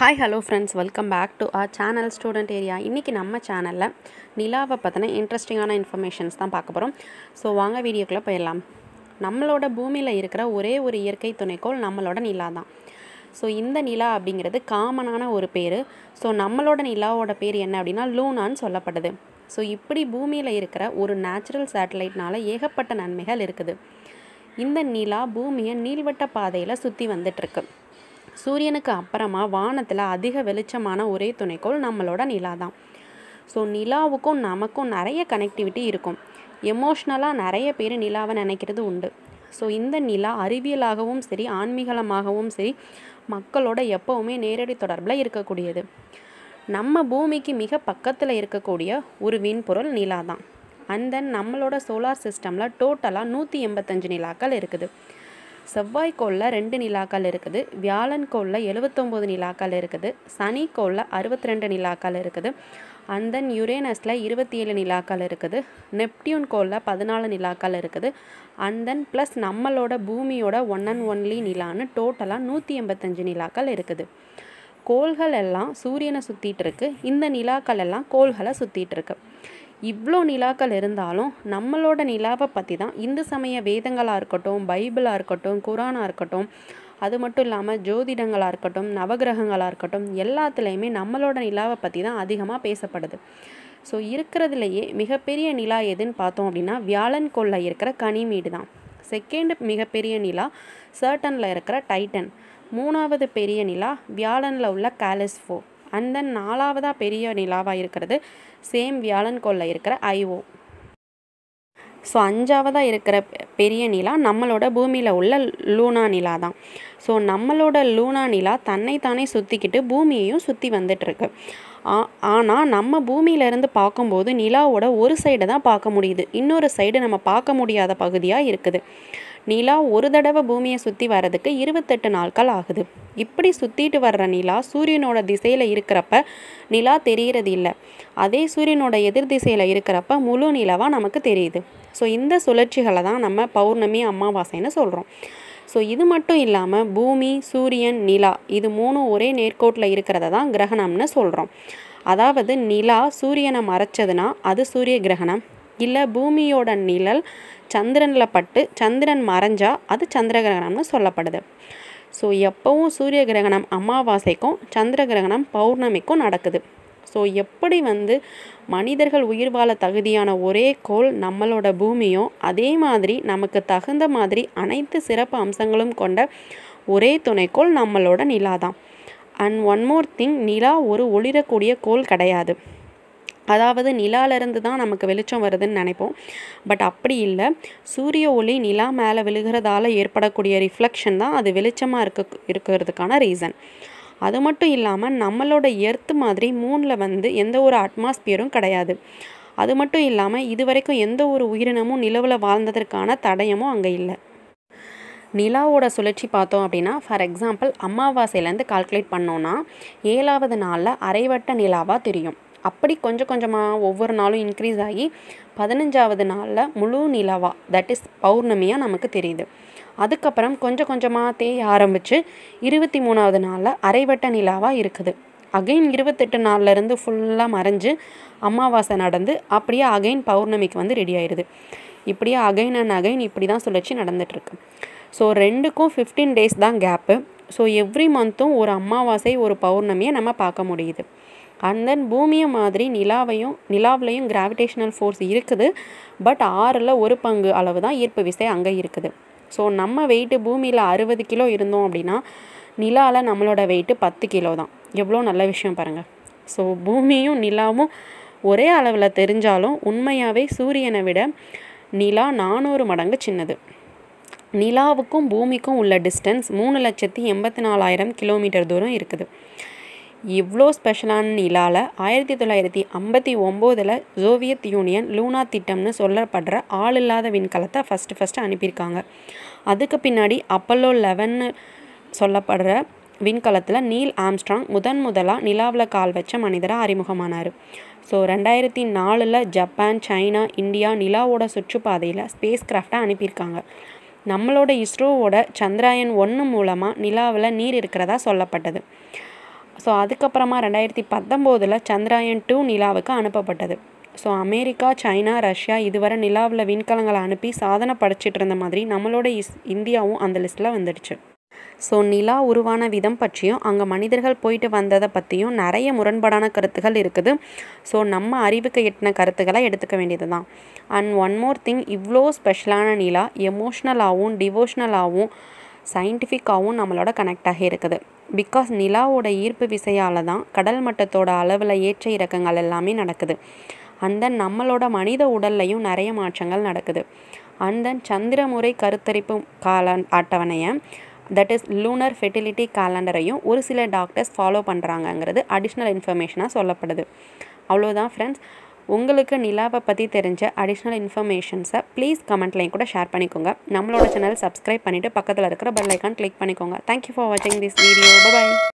hi hello friends welcome back to our channel student area இன்றைக்கி நம்ம சேனலில் நிலாவை பற்றின இன்ட்ரெஸ்டிங்கான இன்ஃபர்மேஷன்ஸ் தான் பார்க்க போகிறோம் ஸோ வாங்க வீடியோக்குள்ளே போயிடலாம் நம்மளோட பூமியில் இருக்கிற ஒரே ஒரு இயற்கை துணைக்கோள் நம்மளோட நிலா தான் ஸோ இந்த நிலா அப்படிங்கிறது காமனான ஒரு பேர் ஸோ நம்மளோட நிலாவோட பேர் என்ன அப்படின்னா லூனான்னு சொல்லப்படுது ஸோ இப்படி பூமியில் இருக்கிற ஒரு நேச்சுரல் சேட்டலைட்னால ஏகப்பட்ட நன்மைகள் இருக்குது இந்த நிலா பூமியை நீள்வட்ட பாதையில் சுற்றி வந்துட்டுருக்கு சூரியனுக்கு அப்புறமா வானத்தில் அதிக வெளிச்சமான ஒரே துணைக்கோள் நம்மளோட நிலா தான் ஸோ நிலாவுக்கும் நமக்கும் நிறைய கனெக்டிவிட்டி இருக்கும் எமோஷ்னலாக நிறைய பேர் நிலாவை நினைக்கிறது உண்டு ஸோ இந்த நிலா அறிவியலாகவும் சரி ஆன்மீகமாகவும் சரி மக்களோட எப்போவுமே நேரடி தொடர்பில் இருக்கக்கூடியது நம்ம பூமிக்கு மிக பக்கத்தில் இருக்கக்கூடிய ஒரு விண்பொருள் நிலா தான் அண்ட் தென் நம்மளோட சோலார் சிஸ்டமில் டோட்டலாக நூற்றி எண்பத்தஞ்சு நிலாக்கள் இருக்குது செவ்வாய்க்கோளில் ரெண்டு நிலாக்கள் இருக்குது வியாழன் கோளில் எழுவத்தொம்போது நிலாக்கள் இருக்குது சனி கோளில் அறுபத்தி ரெண்டு நிலாக்கள் இருக்குது அண்ட் தென் யுரேனஸில் இருபத்தி ஏழு நிலாக்கள் இருக்குது நெப்டியூன் கோளில் பதினாலு நிலாக்கள் இருக்குது அண்ட் தென் ப்ளஸ் நம்மளோட பூமியோட ஒன் அண்ட் ஒன்லி நிலான்னு டோட்டலாக நூற்றி எண்பத்தஞ்சு நிலாக்கள் இருக்குது கோள்கள் எல்லாம் சூரியனை சுற்றிட்டு இருக்கு இந்த நிலாக்கள் எல்லாம் கோள்களை சுற்றிட்டு இருக்கு இவ்வளோ நிலாக்கள் இருந்தாலும் நம்மளோட நிலாவை பற்றி தான் இந்து சமய வேதங்களாக இருக்கட்டும் பைபிளாக இருக்கட்டும் குரானாக இருக்கட்டும் அது மட்டும் இல்லாமல் ஜோதிடங்களாக இருக்கட்டும் நவகிரகங்களாக இருக்கட்டும் எல்லாத்துலேயுமே நம்மளோட நிலாவை பற்றி தான் அதிகமாக பேசப்படுது ஸோ இருக்கிறதுலையே மிகப்பெரிய நிலா எதுன்னு பார்த்தோம் அப்படின்னா வியாழன் கோளில் இருக்கிற கனிமீடு தான் செகண்ட் மிகப்பெரிய நிலா சர்டனில் இருக்கிற டைட்டன் மூணாவது பெரிய நிலா வியாழனில் உள்ள கேலிஸ்ஃபோ அண்ட் தென் நாலாவதாக பெரிய நிலாவாக இருக்கிறது சேம் வியாழன் கோளில் இருக்கிற ஐஓ ஸோ அஞ்சாவதாக இருக்கிற பெரிய நிலா நம்மளோட பூமியில் உள்ள லூனா நிலா தான் ஸோ நம்மளோட லூனா நிலா தன்னைத்தானே சுற்றிக்கிட்டு பூமியையும் சுற்றி வந்துட்டுருக்கு ஆனால் நம்ம பூமியிலேருந்து பார்க்கும்போது நிலாவோட ஒரு சைடை தான் பார்க்க முடியுது இன்னொரு சைடு நம்ம பார்க்க முடியாத பகுதியாக இருக்குது நிலா ஒரு தடவை பூமியை சுற்றி வர்றதுக்கு இருபத்தெட்டு நாட்கள் ஆகுது இப்படி சுற்றிட்டு வர்ற நிலா சூரியனோட திசையில் இருக்கிறப்ப நிலா தெரியறது இல்லை அதே சூரியனோட எதிர் திசையில் இருக்கிறப்ப முழு நிலவாக நமக்கு தெரியுது ஸோ இந்த சுழற்சிகளை தான் நம்ம பௌர்ணமி அமாவாசைன்னு சொல்கிறோம் ஸோ இது மட்டும் இல்லாமல் பூமி சூரியன் நிலா இது மூணும் ஒரே நேர்கோட்டில் இருக்கிறத தான் கிரகணம்னு சொல்கிறோம் அதாவது நிலா சூரியனை மறைச்சதுன்னா அது சூரிய கிரகணம் இல்லை பூமியோட நிழல் சந்திரனில் பட்டு சந்திரன் மறைஞ்சா அது சந்திர கிரகணம்னு சொல்லப்படுது ஸோ எப்போவும் சூரிய கிரகணம் அமாவாசைக்கும் சந்திர கிரகணம் பௌர்ணமிக்கும் நடக்குது ஸோ எப்படி வந்து மனிதர்கள் உயிர் வாழ தகுதியான ஒரே கோள் நம்மளோட பூமியும் அதே மாதிரி நமக்கு தகுந்த மாதிரி அனைத்து சிறப்பு அம்சங்களும் கொண்ட ஒரே துணைக்கோள் நம்மளோட நிலா தான் அண்ட் ஒன் மோர் திங் நிலா ஒரு ஒளிரக்கூடிய கோள் கிடையாது அதாவது நிலாவிலேருந்து தான் நமக்கு வெளிச்சம் வருதுன்னு நினைப்போம் பட் அப்படி இல்லை சூரிய ஒளி நிலா மேலே விழுகிறதால ஏற்படக்கூடிய ரிஃப்ளெக்ஷன் தான் அது வெளிச்சமாக இருக்க இருக்கிறதுக்கான ரீசன் அது மட்டும் இல்லாமல் நம்மளோட எர்த்து மாதிரி மூணில் வந்து எந்த ஒரு அட்மாஸ்பியரும் கிடையாது அது மட்டும் இல்லாமல் இது வரைக்கும் எந்த ஒரு உயிரினமும் நிலவில் வாழ்ந்ததற்கான தடயமும் அங்கே இல்லை நிலாவோட சுழற்சி பார்த்தோம் அப்படின்னா ஃபார் எக்ஸாம்பிள் அமாவாசையிலேருந்து கால்குலேட் பண்ணோன்னா ஏழாவது நாளில் அரைவட்ட நிலாவாக தெரியும் அப்படி கொஞ்சம் கொஞ்சமாக ஒவ்வொரு நாளும் இன்க்ரீஸ் ஆகி பதினஞ்சாவது நாளில் முழு நிலவாக தட் இஸ் பௌர்ணமியாக நமக்கு தெரியுது அதுக்கப்புறம் கொஞ்சம் கொஞ்சமாக தேய ஆரம்பித்து இருபத்தி மூணாவது நாளில் அரைவட்ட நிலாவாக இருக்குது அகைன் இருபத்தெட்டு நாள்லேருந்து ஃபுல்லாக மறைஞ்சு அமாவாசை நடந்து அப்படியே அகைன் பௌர்ணமிக்கு வந்து ரெடி ஆயிடுது இப்படியே அகைன் அண்ட் அகைன் இப்படி தான் சுழற்சி நடந்துகிட்ருக்கு ஸோ ரெண்டுக்கும் ஃபிஃப்டீன் டேஸ் தான் கேப்பு ஸோ எவ்ரி மந்த்தும் ஒரு அமாவாசை ஒரு பௌர்ணமியை நம்ம பார்க்க முடியுது அண்ட் தென் பூமியை மாதிரி நிலாவையும் நிலாவிலையும் கிராவிடேஷனல் ஃபோர்ஸ் இருக்குது பட் ஆறில் ஒரு பங்கு அளவு தான் ஈர்ப்பு விசை அங்கே இருக்குது ஸோ நம்ம வெயிட்டு பூமியில் அறுபது கிலோ இருந்தோம் அப்படின்னா நிலாவில் நம்மளோட வெயிட்டு பத்து கிலோ தான் எவ்வளோ நல்ல விஷயம் பாருங்கள் ஸோ பூமியும் நிலாவும் ஒரே அளவில் தெரிஞ்சாலும் உண்மையாகவே சூரியனை விட நிலா நானூறு மடங்கு சின்னது நிலாவுக்கும் பூமிக்கும் உள்ள டிஸ்டன்ஸ் மூணு லட்சத்தி எண்பத்தி நாலாயிரம் கிலோமீட்டர் தூரம் இருக்குது இவ்வளோ ஸ்பெஷலான நிலாவில் ஆயிரத்தி தொள்ளாயிரத்தி ஐம்பத்தி ஒம்போதில் சோவியத் யூனியன் லூனா திட்டம்னு சொல்லப்படுற ஆள் இல்லாத விண்கலத்தை ஃபஸ்ட்டு ஃபஸ்ட்டு அனுப்பியிருக்காங்க அதுக்கு பின்னாடி அப்பல்லோ லெவன்னு சொல்லப்படுற விண்கலத்தில் நீல் ஆம்ஸ்ட்ராங் முதன் முதலாக நிலாவில் கால் வச்ச மனிதராக அறிமுகமானார் ஸோ ரெண்டாயிரத்தி நாலில் ஜப்பான் சைனா இந்தியா நிலாவோட சுற்றுப்பாதையில் ஸ்பேஸ் கிராஃப்டை அனுப்பியிருக்காங்க நம்மளோட இஸ்ரோவோட சந்திராயன் ஒன்று மூலமாக நிலாவில் நீர் இருக்கிறதா சொல்லப்பட்டது ஸோ அதுக்கப்புறமா ரெண்டாயிரத்தி பத்தொம்போதில் சந்திராயன் டூ நிலாவுக்கு அனுப்பப்பட்டது ஸோ அமெரிக்கா சைனா ரஷ்யா இதுவரை நிலாவில் விண்கலங்களை அனுப்பி சாதனை படைச்சிட்டு இருந்த மாதிரி நம்மளோட இஸ் இந்தியாவும் அந்த லிஸ்ட்டில் வந்துடுச்சு ஸோ நிலா உருவான விதம் பற்றியும் அங்கே மனிதர்கள் போயிட்டு வந்ததை பற்றியும் நிறைய முரண்பாடான கருத்துகள் இருக்குது ஸோ நம்ம அறிவுக்கு எட்டின கருத்துக்களை எடுத்துக்க வேண்டியது தான் அண்ட் ஒன் மோர் திங் இவ்வளோ ஸ்பெஷலான நிலா எமோஷ்னலாகவும் டிவோஷ்னலாகவும் சயின்டிஃபிக்காகவும் நம்மளோட கனெக்ட் ஆகி இருக்குது பிகாஸ் நிலாவோட ஈர்ப்பு விசையால் தான் கடல் மட்டத்தோட அளவில் ஏற்ற இறக்கங்கள் எல்லாமே நடக்குது அண்ட் தென் நம்மளோட மனித உடல்லையும் நிறைய மாற்றங்கள் நடக்குது அண்ட் தென் சந்திரமுறை கருத்தரிப்பு கால அட்டவணையை தட் இஸ் லூனர் ஃபெர்டிலிட்டி கேலண்டரையும் ஒரு சில டாக்டர்ஸ் ஃபாலோ பண்ணுறாங்கங்கிறது அடிஷ்னல் இன்ஃபர்மேஷனாக சொல்லப்படுது அவ்வளோதான் ஃப்ரெண்ட்ஸ் உங்களுக்கு நிலாவை பற்றி தெரிஞ்ச அடிஷ்னல் இன்ஃபர்மேஷன்ஸை ப்ளீஸ் கமெண்ட்லையும் கூட ஷேர் பண்ணிக்கோங்க நம்மளோட சேனல் சப்ஸ்கிரைப் பண்ணிவிட்டு பக்கத்தில் இருக்கிற பெல் ஐக்கான் கிளிக் பண்ணிக்கோங்க தேங்க்யூ ஃபார் வாட்சிங் திஸ் வீடியோ பாய்